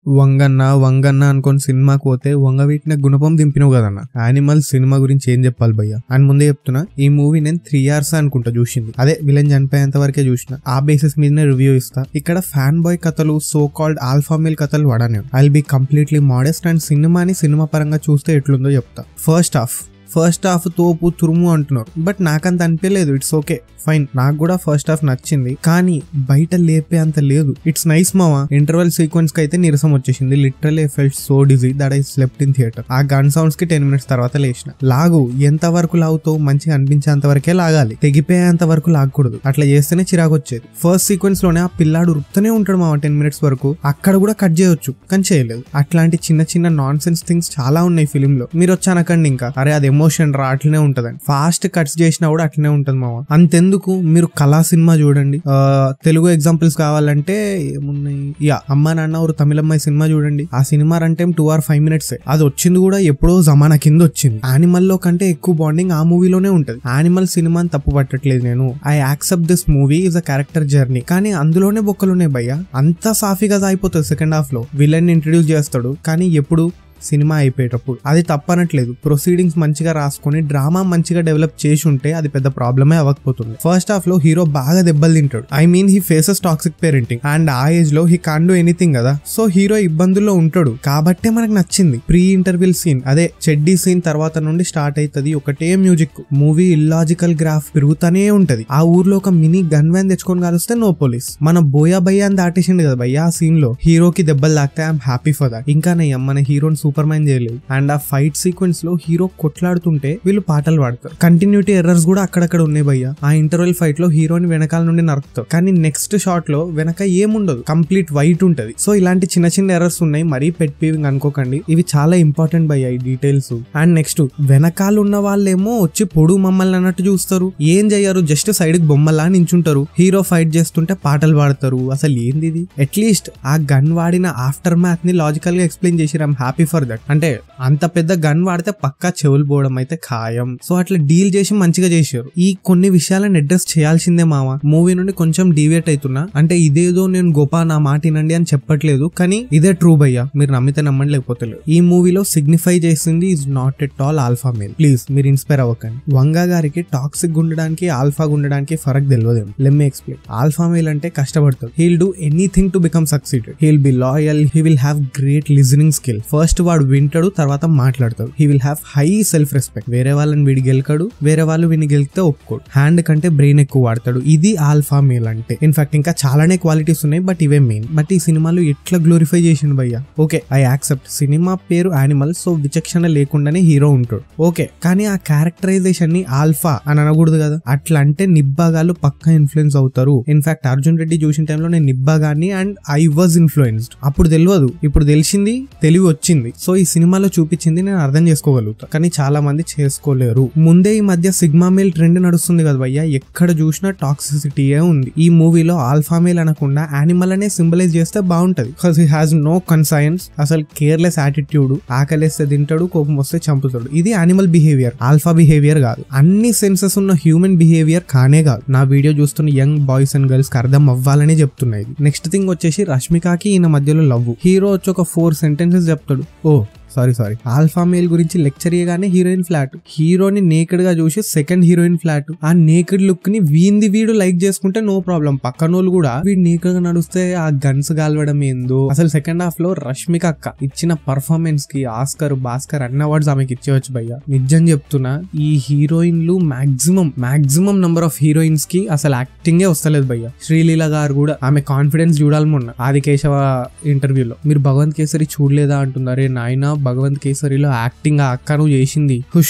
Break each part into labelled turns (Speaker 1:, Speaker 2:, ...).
Speaker 1: వంగన్న వంగన్న అనుకొని సినిమాకి పోతే వంగవీటిన గుణపం దింపినవు కదన్న యానిమల్ సినిమా గురించి ఏం చెప్పాలి భయ్య అని ముందే చెప్తున్నా ఈ మూవీ నేను త్రీ ఇయర్స్ అనుకుంటా చూసింది అదే విలన్ చనిపోయేంత వరకే చూసిన ఆ బేసిస్ మీదనే రివ్యూ ఇస్తా ఇక్కడ ఫ్యాన్ బాయ్ కథలు సో కాల్డ్ ఆల్ఫా మేల్ కథలు వాడనే I be completely modest and సినిమాని సినిమా పరంగా చూస్తే ఎట్లుందో చెప్తా ఫస్ట్ హాఫ్ ఫస్ట్ హాఫ్ తోపు తురుము అంటున్నారు బట్ నాకంత అనిపించలేదు ఇట్స్ ఓకే ఫైన్ నాకు కూడా ఫస్ట్ హాఫ్ నచ్చింది కానీ బయట లేపే అంత లేదు ఇట్స్ నైస్ మావా ఇంటర్వెల్ సీక్వెన్స్ కి అయితే నీరసం వచ్చేసింది literally felt so dizzy that I slept in theatre ఆ గన్ సౌండ్స్ కి టెన్ మినిట్స్ తర్వాత లేచిన లాగు ఎంత వరకు లాగుతావు మంచిగా అనిపించేంత వరకే లాగాలి తెగిపోయేంత వరకు లాగకూడదు అట్లా చేస్తేనే చిరాకు వచ్చేది ఫస్ట్ సీక్వెన్స్ లోనే ఆ పిల్లాడు రుప్తూనే ఉంటాడు మావా టెన్ మినిట్స్ వరకు అక్కడ కూడా కట్ చేయొచ్చు కానీ చేయలేదు అట్లాంటి చిన్న చిన్న నాన్ సెన్స్ థింగ్స్ చాలా ఉన్నాయి ఫిలిం లో మీరు వచ్చి అనకండి ఇంకా అరే అది ఎమోషన్ రా అట్లనే ఉంటదని ఫాస్ట్ కట్స్ చేసినా కూడా అట్లనే ఉంటది మావా అంతెందుకు మీరు కళా సినిమా చూడండి ఆ, తెలుగు ఎగ్జాంపుల్స్ కావాలంటే ఏమున్నాయి యా అమ్మ నాన్న ఒక తమిళమ్మాయి సినిమా చూడండి ఆ cinema run time two or five minutes అది వచ్చింది కూడా ఎప్పుడో జమానా కింద వచ్చింది యానిమల్ లో కంటే ఎక్కువ బాండింగ్ ఆ మూవీలోనే ఉంటది యానిమల్ సినిమాని తప్పు పట్టట్లేదు నేను I accept this movie is a character journey కానీ అందులోనే బొక్కలున్నాయి భయ్య అంత సాఫీగా అయిపోతుంది సెకండ్ హాఫ్ లో విలన్ ఇంట్రడ్యూస్ చేస్తాడు కానీ ఎప్పుడు సినిమా అయిపోయేటప్పుడు అది తప్పనట్లేదు ప్రొసీడింగ్స్ మంచిగా రాసుకొని డ్రామా మంచిగా డెవలప్ చేసి ఉంటే అది పెద్ద ప్రాబ్లమే అవ్వకపోతుంది ఫస్ట్ హాఫ్ లో హీరో బాగా దెబ్బలు తింటాడు I mean he faces toxic parenting and ఆ ఏజ్ లో హీ కాన్ డూ ఎనీథింగ్ కదా సో హీరో ఇబ్బందుల్లో ఉంటాడు కాబట్టే మనకు నచ్చింది ప్రీ ఇంటర్వ్యూల్ సీన్ అదే చెడ్డీ సీన్ తర్వాత నుండి స్టార్ట్ అవుతుంది ఒకటే మ్యూజిక్ మూవీ ఇల్లాజికల్ గ్రాఫ్ పెరుగుతానే ఉంటది ఆ ఊర్లో ఒక మినీ గన్ వ్యాన్ తెచ్చుకొని కాలుస్తే నో పోలీస్ మన బోయా భయ్య అని దాటేసిండు కదా భయ్య ఆ సీన్ లో హీరోకి దెబ్బలు తాకితే ఐఎమ్ హ్యాపీ ఫర్ దట్ ఇంకా నయ్యం మన హీరోని సూపర్ మ్యాన్ చేయలేదు అండ్ ఆ ఫైట్ సీక్వెన్స్ లో హీరో కొట్లాడుతుంటే వీళ్ళు పాటలు పాడతారు కంటిన్యూటీ ఎర్రర్స్ కూడా అక్కడక్కడ ఉన్నాయి భయ్య ఆ ఇంటర్వెల్ ఫైట్ లో హీరోని వెనకాల నుండి నరుకుతారు కానీ నెక్స్ట్ షాట్ లో వెనక ఏముండదు కంప్లీట్ వైట్ ఉంటది సో ఇలాంటి చిన్న చిన్న ఎర్రర్స్ ఉన్నాయి మరీ పెట్ పీవింగ్ అనుకోకండి ఇవి చాలా ఇంపార్టెంట్ భయ్య ఈ డీటెయిల్స్ అండ్ నెక్స్ట్ వెనకాల ఉన్న వాళ్ళేమో వచ్చి పొడు మమ్మల్ని అన్నట్టు చూస్తారు ఏం చెయ్యరు జస్ట్ సైడ్ కి బొమ్మలా నించుంటారు హీరో ఫైట్ చేస్తుంటే పాటలు పాడతారు అసలు ఏంది ఇది అట్లీస్ట్ ఆ గన్ వాడిన ఆఫ్టర్ మ్యాథ్ ని లాజికల్ గా ఎక్స్ప్లెయిన్ చేసి ఐమ్ హ్యాపీ ఫర్ దట్ అంటే అంత పెద్ద గన్ వాడితే పక్కా చెవులు పోవడం అయితే ఖాయం సో అట్లా డీల్ చేసి మంచిగా చేశారు ఈ కొన్ని విషయాలను అడ్రస్ చేయాల్సిందే మామ మూవీ నుండి కొంచెం డీవియేట్ అవుతున్నా అంటే ఇదేదో నేను గొప్ప నా మాట వినండి అని చెప్పట్లేదు కానీ ఇదే ట్రూ భయ్యా మీరు నమ్మితే నమ్మండి లేకపోతే లేదు ఈ మూవీలో సిగ్నిఫై చేసింది is not at all alpha male please మీరు ఇన్స్పైర్ అవ్వకండి వంగా గారికి టాక్సిక్ ఉండడానికి ఆల్ఫా ఉండడానికి ఫరక్ తెలియదేమో లెమ్ ఎక్స్ప్లెయిన్ ఆల్ఫా మేల్ అంటే కష్టపడతాడు he'll do anything to become succeeded he'll be loyal he will have great listening skill first వాడు వింటాడు తర్వాత మాట్లాడతాడు he will have high self respect వేరే వాళ్ళని వీడి గెలకడు వేరే వాళ్ళు వీడిని గెలికితే ఒప్పుకోడు హ్యాండ్ కంటే బ్రెయిన్ ఎక్కువ వాడతాడు ఇది ఆల్ఫా మేల్ అంటే ఇన్ఫాక్ట్ ఇంకా చాలానే క్వాలిటీస్ ఉన్నాయి బట్ ఇవే మెయిన్ బట్ ఈ సినిమాలో ఎట్లా గ్లోరిఫై చేసిండు భయ్య ఓకే ఐ యాక్సెప్ట్ సినిమా పేరు యానిమల్ సో విచక్షణ లేకుండానే హీరో ఉంటాడు ఓకే కానీ ఆ క్యారెక్టరైజేషన్ ని ఆల్ఫా అని అనకూడదు కదా అట్లా అంటే నిబ్బాగాలు పక్కా ఇన్ఫ్లుయెన్స్ అవుతారు ఇన్ఫాక్ట్ అర్జున్ రెడ్డి చూసిన టైంలో నేను నిబ్బాగాన్ని అండ్ ఐ వాజ్ ఇన్ఫ్లుయెన్స్డ్ అప్పుడు తెలియదు ఇప్పుడు తెలిసింది తెలివి వచ్చింది సో ఈ సినిమాలో చూపించింది నేను అర్థం చేసుకోగలుగుతా కానీ చాలా మంది చేసుకోలేరు ముందే ఈ మధ్య సిగ్మా మేల్ ట్రెండ్ నడుస్తుంది కదా భయ్య ఎక్కడ చూసినా టాక్సిసిటీయే ఉంది ఈ మూవీలో ఆల్ఫా మేల్ అనకుండా యానిమల్ అనే సింబలైజ్ చేస్తే బాగుంటది because he has no conscience అసలు కేర్లెస్ యాటిట్యూడ్ ఆకలేస్తే తింటాడు కోపం వస్తే చంపుతాడు ఇది యానిమల్ బిహేవియర్ ఆల్ఫా బిహేవియర్ కాదు అన్ని సెన్సెస్ ఉన్న హ్యూమన్ బిహేవియర్ కానే కాదు నా వీడియో చూస్తున్న యంగ్ బాయ్స్ అండ్ గర్ల్స్ కి అర్థం అవ్వాలనే చెప్తున్నా ఇది నెక్స్ట్ థింగ్ వచ్చేసి రష్మికకి ఈయన మధ్యలో లవ్ హీరో వచ్చి ఒక ఫోర్ సెంటెన్సెస్ చెప్తాడు oh sorry sorry alpha male గురించి లెక్చర్ ఇయగానే హీరోయిన్ ఫ్లాట్ హీరోని నేకెడ్ గా చూసి సెకండ్ హీరోయిన్ ఫ్లాట్ ఆ నేకెడ్ లుక్ ని వీంది వీడు లైక్ చేసుకుంటే నో ప్రాబ్లం పక్కనోళ్ళు కూడా వీడు నేకెడ్ గా నడుస్తే ఆ గన్స్ గాలవడం ఏందో అసలు సెకండ్ హాఫ్ లో రష్మిక అక్క ఇచ్చిన పర్ఫార్మెన్స్ కి ఆస్కర్ భాస్కర్ అన్ని అవార్డ్స్ ఆమెకి ఇచ్చేవచ్చు భయ్య నిజం చెప్తున్నా ఈ హీరోయిన్లు maximum maximum number of heroines కి అసలు యాక్టింగే వస్తలేదు భయ్య శ్రీలీల గారు కూడా ఆమె కాన్ఫిడెన్స్ చూడాలి మొన్న ఆదికేశవ ఇంటర్వ్యూలో మీరు భగవంత్ కేసరి చూడలేదా అంటున్నారే నాయన భగవంత్ కేసరిలో యాక్టింగ్ ఆ అక్క నువ్వు చేసింది హుష్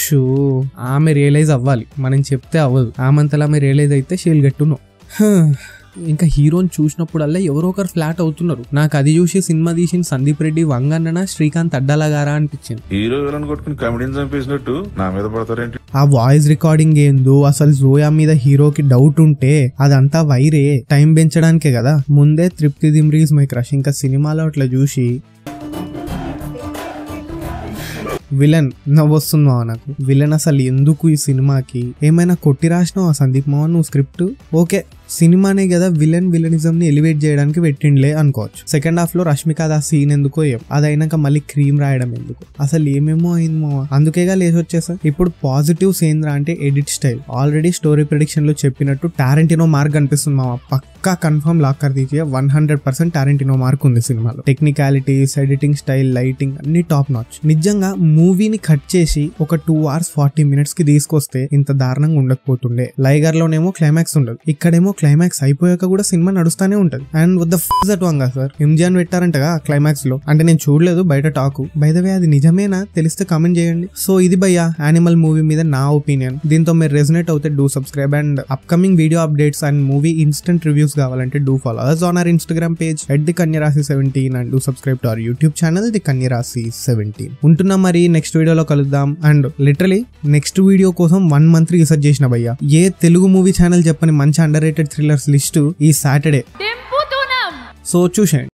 Speaker 1: ఆమె రియలైజ్ అవ్వాలి మనం చెప్తే అవ్వదు ఆమంతలా ఆమె రియలైజ్ అయితే షీల్ గట్టును ఇంకా హీరోని చూసినప్పుడల్లా ఎవరో ఒకరు ఫ్లాట్ అవుతున్నారు నాకు అది చూసి సినిమా తీసిన సందీప్ రెడ్డి వంగన్న శ్రీకాంత్ అడ్డాల గారా అనిపించింది
Speaker 2: హీరో విలన్ కొట్టుకుని కమెడీని చంపేసినట్టు నా మీద పడతారేంటి
Speaker 1: ఆ వాయిస్ రికార్డింగ్ ఏందో అసలు జోయా మీద హీరోకి డౌట్ ఉంటే అదంతా వైరే టైం పెంచడానికే కదా ముందే తృప్తి దిమ్రీస్ మై క్రష్ ఇంకా సినిమాలో అట్లా చూసి విలన్ నవ్వొస్తుంది మావ నాకు విలన్ అసలు ఎందుకు ఈ సినిమాకి ఏమైనా కొట్టి రాసినావా సందీప్ మావ నువ్వు స్క్రిప్ట్ ఓకే సినిమానే కదా విలన్ విలనిజం ని ఎలివేట్ చేయడానికి పెట్టిండ్లే అనుకోవచ్చు సెకండ్ హాఫ్ లో రష్మిక ఆ సీన్ ఎందుకో ఏం అది అయినాక మళ్ళీ క్రీమ్ రాయడం ఎందుకు అసలు ఏమేమో అయింది మావా అందుకేగా లేచి వచ్చేసా ఇప్పుడు పాజిటివ్స్ ఏంద్రా అంటే edit style already story prediction లో చెప్పినట్టు టారెంటినో మార్క్ కనిపిస్తుంది మావా పక్కా కన్ఫర్మ్ లాక్కర్ తీసి one hundred percent Tarantino mark ఉంది సినిమాలో టెక్నికాలిటీస్ ఎడిటింగ్ స్టైల్ లైటింగ్ అన్ని టాప్ నాచ్ నిజంగా మూవీని కట్ చేసి ఒక టూ అవర్స్ ఫార్టీ మినిట్స్ కి తీసుకొస్తే ఇంత దారుణంగా ఉండకపోతుండే లైగర్ లోనేమో క్లైమాక్స్ ఉండదు ఇక్కడేమో క్లైమాక్స్ అయిపోయాక కూడా సినిమా నడుస్తానే ఉంటది అండ్ వద్ద దట్ వంగా సార్ ఎంజిఆన్ పెట్టారంటగా క్లైమాక్స్ లో అంటే నేను చూడలేదు బయట టాకు బైదవే అది నిజమేనా తెలిస్తే కామెంట్ చేయండి సో ఇది భయ్యా యానిమల్ మూవీ మీద నా ఒపీనియన్ దీంతో మీరు రెజనేట్ అవుతే do subscribe and upcoming video updates and movie instant reviews కావాలంటే do follow us on our Instagram page at the Kanyarasi seventeen and do subscribe to our YouTube channel the Kanyarasi seventeen ఉంటున్నాం మరి next వీడియోలో కలుద్దాం and literally next video కోసం one month research చేసిన భయ్య ఏ Telugu movie channel చెప్పని మంచి అండర్ రేటెడ్ థ్రిల్లర్స్ లిస్టు ఈ సాటర్డే
Speaker 3: దింపుతున్నాం
Speaker 1: సో చూసేయండి